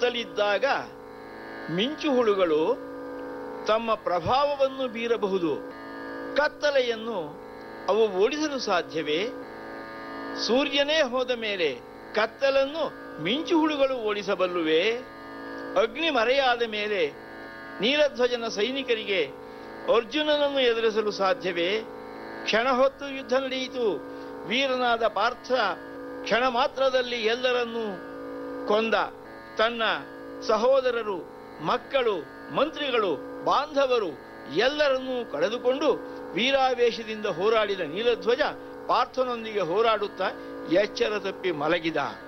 ಕತ್ತಲಿದ್ದಾಗ ಮಿಂಚು ಹುಳುಗಳು ತಮ್ಮ ಪ್ರಭಾವವನ್ನು ಬೀರಬಹುದು ಕತ್ತಲೆಯನ್ನು ಅವು ಓಡಿಸಲು ಸಾಧ್ಯವೇ ಸೂರ್ಯನೇ ಹೋದ ಮೇಲೆ ಕತ್ತಲನ್ನು ಮಿಂಚು ಹುಳುಗಳು ಓಡಿಸಬಲ್ಲುವೆ ಅಗ್ನಿ ಮರೆಯಾದ ಮೇಲೆ ನೀಲಧ್ವಜನ ಸೈನಿಕರಿಗೆ ಅರ್ಜುನನನ್ನು ಎದುರಿಸಲು ಸಾಧ್ಯವೇ ಕ್ಷಣ ಹೊತ್ತು ಯುದ್ಧ ನಡೆಯಿತು ವೀರನಾದ ಪಾರ್ಥ ಕ್ಷಣ ಮಾತ್ರದಲ್ಲಿ ಎಲ್ಲರನ್ನೂ ಕೊಂದ ತನ್ನ ಸಹೋದರರು ಮಕ್ಕಳು ಮಂತ್ರಿಗಳು ಬಾಂಧವರು ಎಲ್ಲರನ್ನೂ ಕಳೆದುಕೊಂಡು ವೀರಾವೇಶದಿಂದ ಹೋರಾಡಿದ ನೀಲಧ್ವಜ ಪಾರ್ಥನೊಂದಿಗೆ ಹೋರಾಡುತ್ತಾ ಎಚ್ಚರ ತಪ್ಪಿ ಮಲಗಿದ